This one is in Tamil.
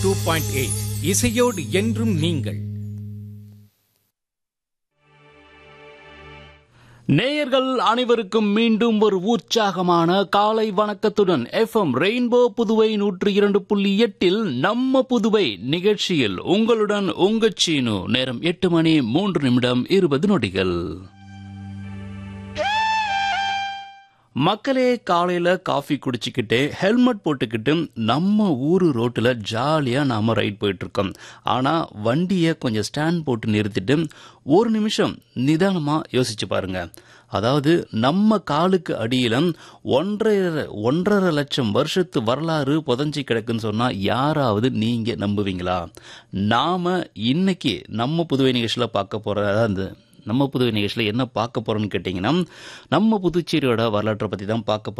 டூ பாயிண்ட் எயிட் இசையோடு என்றும் நீங்கள் நேயர்கள் அனைவருக்கும் மீண்டும் ஒரு உற்சாகமான காலை வணக்கத்துடன் எஃப்எம் ரெயின்போ புதுவை நூற்றி இரண்டு புள்ளி எட்டில் நம்ம புதுவை நிகழ்ச்சியில் உங்களுடன் உங்க சீனு நேரம் எட்டு மணி மூன்று நிமிடம் இருபது நொடிகள் மக்களே காலையில காஃபி குடிச்சுக்கிட்டு ஹெல்மெட் போட்டுக்கிட்டு நம்ம ஊரு ரோட்டுல ஜாலியா நாம ரைட் போயிட்டு இருக்கோம் ஆனா வண்டியை கொஞ்சம் ஸ்டாண்ட் போட்டு நிறுத்திட்டு ஒரு நிமிஷம் நிதானமா யோசிச்சு பாருங்க அதாவது நம்ம காலுக்கு அடியில ஒன்றரை ஒன்றரை லட்சம் வருஷத்து வரலாறு புதஞ்சி கிடக்குன்னு சொன்னா யாராவது நீங்க நம்புவீங்களா நாம இன்னைக்கு நம்ம புதுவை நிகழ்ச்சியில பார்க்க போற அதாவது நம்ம புதுவை நிகழ்ச்சியில் என்ன பார்க்க போறோம்னு கேட்டிங்கன்னா நம்ம புதுச்சேரியோட வரலாற்றை பற்றி தான் பார்க்க